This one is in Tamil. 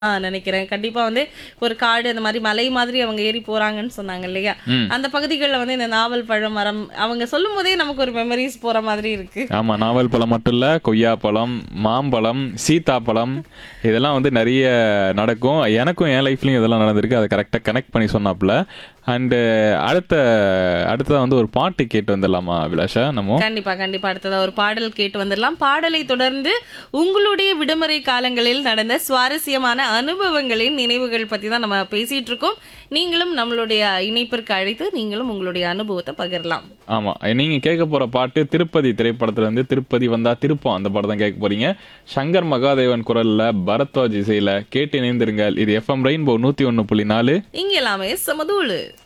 நினைக்கிறேன் கண்டிப்பா வந்து ஒரு காடு அந்த மாதிரி மலை மாதிரி அவங்க ஏறி போறாங்கன்னு சொன்னாங்க இல்லையா ம். அந்த பகுதிகளில் வந்து இந்த நாவல் பழம் மரம் அவங்க சொல்லும் போதே நமக்கு ஒரு மெமரிஸ் போற மாதிரி இருக்கு ஆமா நாவல் பழம் மட்டும் இல்ல கொய்யா பழம் மாம்பழம் சீத்தாப்பழம் இதெல்லாம் வந்து நிறைய நடக்கும் எனக்கும் என் லைஃப்லயும் இதெல்லாம் நடந்திருக்கு அதை கரெக்டாக கனெக்ட் பண்ணி சொன்னாப்புல அண்டு அடுத்த அடுத்ததா வந்து ஒரு பாட்டு கேட்டு வந்துடலாமா அபிலாஷா நம்ம கண்டிப்பா கண்டிப்பா அடுத்ததா ஒரு பாடல் கேட்டு வந்துடலாம் பாடலை தொடர்ந்து உங்களுடைய விடுமுறை காலங்களில் நடந்த சுவாரஸ்யமான அனுபவங்களின் நினைவுகள் பத்தி தான் நம்ம பேசிட்டு இருக்கோம் நீங்களும் நம்மளுடைய இணைப்பிற்கு அழைத்து நீங்களும் உங்களுடைய அனுபவத்தை பகிரலாம் ஆமா நீங்க கேட்க போற பாட்டு திருப்பதி திரைப்படத்துல இருந்து திருப்பதி வந்தா திருப்பம் அந்த படம் தான் கேட்க போறீங்க சங்கர் மகாதேவன் குரல்ல பரத்வாஜ் இசையில கேட்டு இணைந்திருங்கள் இது எஃப்எம் ரெயின்போ நூத்தி ஒன்னு புள்ளி நாலு இங்க எல்லாமே சமதூளு